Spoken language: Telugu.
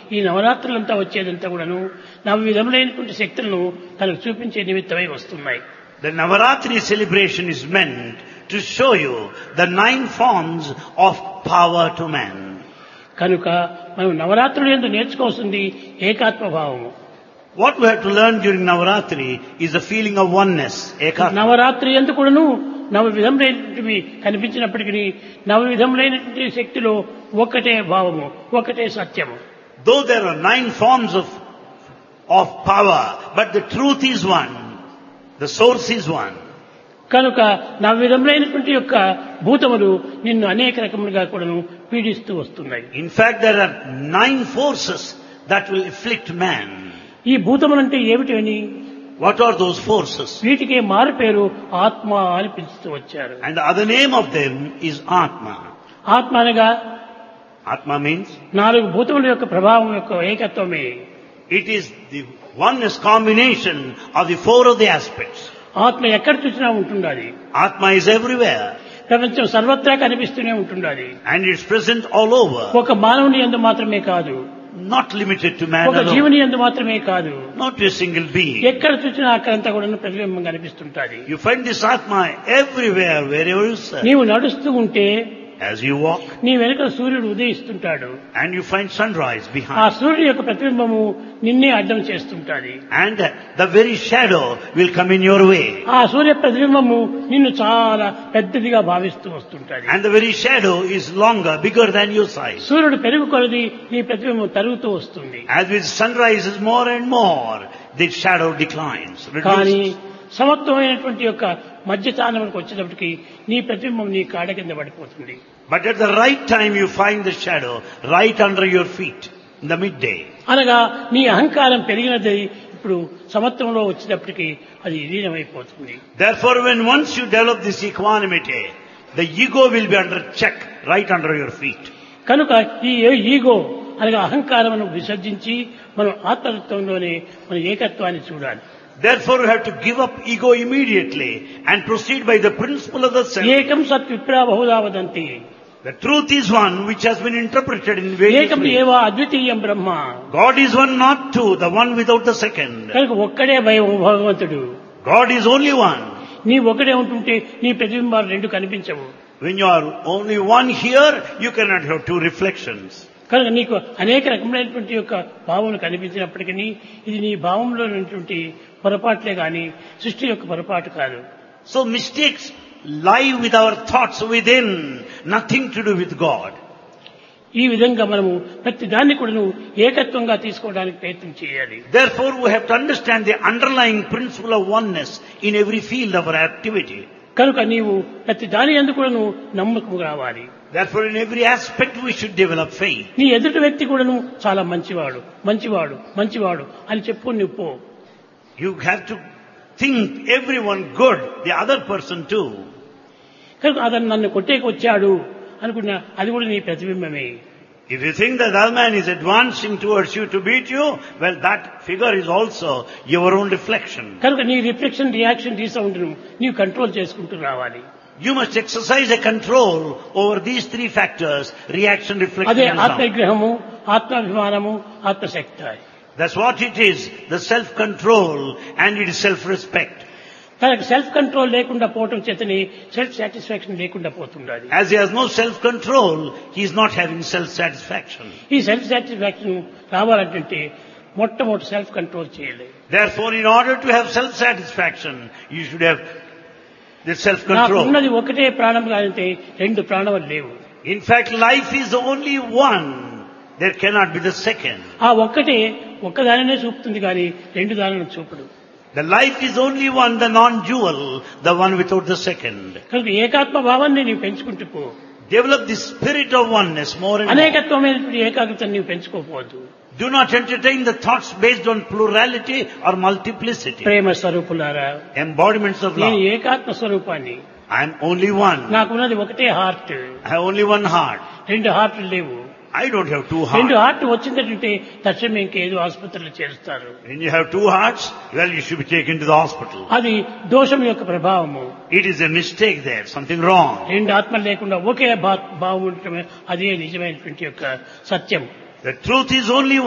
ఈ నవరాత్రులంతా వచ్చేదంతా కూడాను నవ విధములైనటువంటి శక్తులను తనకు చూపించే నిమిత్తమై వస్తున్నాయి The Navaratri celebration is meant to show you the nine forms of power to man. కనుక మనం నవరాత్రులు ఎందు నేర్చుకోవాల్సింది ఏకాత్మ భావము What we have to learn during Navaratri is the feeling of oneness, ekatma. Navratri ఎందు కూడాను నవ విధములైనటువంటివి కనిపించినప్పటికీ నవ విధములైనటువంటి శక్తిలో ఒక్కటే భావము ఒక్కటే సత్యము Though there are nine forms of, of power, but the truth is one. The source is one. కనుక నవ విధములైనటువంటి యొక్క భూతములు నిన్ను అనేక రకములుగా కూడాను పీడిస్తూ వస్తున్నాయి In fact, there are nine forces that will afflict man. ఈ భూతములంటే ఏమిటి అని What are those forces? వీటికి మారు పేరు ఆత్మ అని పిలుస్తూ వచ్చారు And the other name of them is Atma. ఆత్మ అనగా Atma means నాలుగు భూతముల యొక్క ప్రభావం యొక్క ఏకత్వమే it is the oneness combination of the four of the aspects. ఆత్మ ఎక్కడ చూసినా ఉంటుండాలి Atma is everywhere ప్రపంచం సర్వత్రా కనిపిస్తూనే ఉంటుండాలి and it's present all over. ఒక మానవుని ఎందు మాత్రమే కాదు Not limited to man ఒక alone. జీవుని ఎందు మాత్రమే కాదు Not to a single being. ఎక్కడ చూసినా అక్కడంతా కూడా ప్రతిబింబం కనిపిస్తుంటాది You find this Atma everywhere, wherever you search. నీవు నడుస్తూ ఉంటే As you walk నీ వెనుక సూర్యుడు ఉదయిస్తుంటాడు and you find sunrise ఆ behind. సూర్యుడి యొక్క ప్రతిబింబము నిన్నే అడ్డం చేస్తుంటాది And the very shadow will come in your way. ఆ సూర్య ప్రతిబింబము నిన్ను చాలా పెద్దదిగా భావిస్తూ వస్తుంటది And the very shadow is longer, bigger than your size. సూర్యుడు పెరుగు కొలది నీ ప్రతిబింబం తరుగుతూ వస్తుంది As with sun rises more and more, the shadow declines. కానీ reduces. సమత్వమైనటువంటి యొక్క మధ్య స్థానంకి వచ్చేటప్పటికి నీ ప్రతిబింబం నీ కాడ కింద పడిపోతుంది But at the right time you find the shadow right under your feet in the midday. అనగా నీ అహంకారం పెరిగినది ఇప్పుడు సమత్వంలో వచ్చేటప్పటికి అది విలీనమైపోతుంది Therefore when once you develop this equanimity, the ego will be under check right under your feet. కనుక ఈ ఈగో అనగా అహంకారమును విసర్జించి మనం ఆత్మతత్వంలోనే మన ఏకత్వాన్ని చూడాలి Therefore you have to give up ego immediately and proceed by the principle of the self. ఏకం సత్ విప్రా Bahuda వదంతి The truth is one which has been interpreted in various ఏకం ways. ఏవా అద్వితీయం బ్రహ్మ God is one, not two, the one without the second. కనుక ఒక్కడే భయం భగవంతుడు God is only one. నీ ఒకడే ఉంటుంటే నీ ప్రతిబింబాలు రెండు కనిపించవు When you are only one here, you cannot have two reflections. కనుక నీకు అనేక రకములైనటువంటి యొక్క భావములు కనిపించినప్పటికీ ఇది నీ భావంలో ఉన్నటువంటి పొరపాట్లే గాని సృష్టి యొక్క పొరపాటు కాదు So mistakes lie with our thoughts within, nothing to do with God. ఈ విధంగా మనము ప్రతి దాన్ని కూడాను ఏకత్వంగా తీసుకోవడానికి ప్రయత్నం చేయాలి Therefore, we have to understand the underlying principle of oneness in every field of our activity. కనుక నీవు ప్రతి దాని ఎందుకు కూడాను నమ్మకం రావాలి Therefore, in every aspect we should develop faith. నీ ఎదుటి వ్యక్తి కూడాను చాలా మంచివాడు మంచివాడు మంచివాడు అని చెప్పు నువ్వు పో You have to think everyone good, the other person too. కనుక అతను నన్ను కొట్టేకి వచ్చాడు అనుకున్నా అది కూడా నీ ప్రతిబింబమే If you think that the other man is advancing towards you to beat you, well, that figure is also your own reflection. కనుక నీ రిఫ్లెక్షన్ రియాక్షన్ రీసౌండ్ నీవు కంట్రోల్ చేసుకుంటూ రావాలి You must exercise a control over these three factors, reaction, reflection, అదే and sound. ఆత్మవిగ్రహము ఆత్మాభిమానము ఆత్మశక్తి That's what it is, the self-control and it is self-respect. తనకు సెల్ఫ్ కంట్రోల్ లేకుండా పోవటం చేతని సెల్ఫ్ సాటిస్ఫాక్షన్ లేకుండా పోతుండాలి As he has no self-control, he is not having self-satisfaction. ఈ సెల్ఫ్ సాటిస్ఫాక్షన్ రావాలంటే మొట్టమొదటి సెల్ఫ్ కంట్రోల్ చేయలేదు Therefore, in order to have self-satisfaction, you should have the self-control. నాకున్నది ఒకటే ప్రాణం కాదంటే రెండు ప్రాణములు లేవు In fact, life is only one. There cannot be the second. ఆ ఒక్కటే ఒక్కదానినే చూపుతుంది కానీ రెండు దానిని చూపడు The life is only one, the non-dual, the one without the second. కనుక ఏకాత్మ భావాన్ని నీవు పెంచుకుంటూ పో Develop the spirit of oneness more and more. అనేకత్వమైనటువంటి ఏకాగ్రతను నీవు పెంచుకోకపోవద్దు Do not entertain the thoughts based on plurality or multiplicity. ప్రేమ స్వరూపులారా Embodiments of నేను love. ఏకాత్మ స్వరూపాన్ని I am only one. నాకున్నది ఒకటే heart I have only one heart. రెండు హార్ట్లు లేవు I don't have two రెండు hearts. హార్ట్ వచ్చిందంటే తక్షణం ఇంకేదో ఆసుపత్రిలో చేరుస్తారు When you have two hearts, well, you should be taken to the hospital. అది దోషం యొక్క ప్రభావము It is a mistake there, something wrong. రెండు ఆత్మలు లేకుండా ఒకే భా- భావం ఉండటమే అదే నిజమైనటువంటి యొక్క సత్యం The truth is only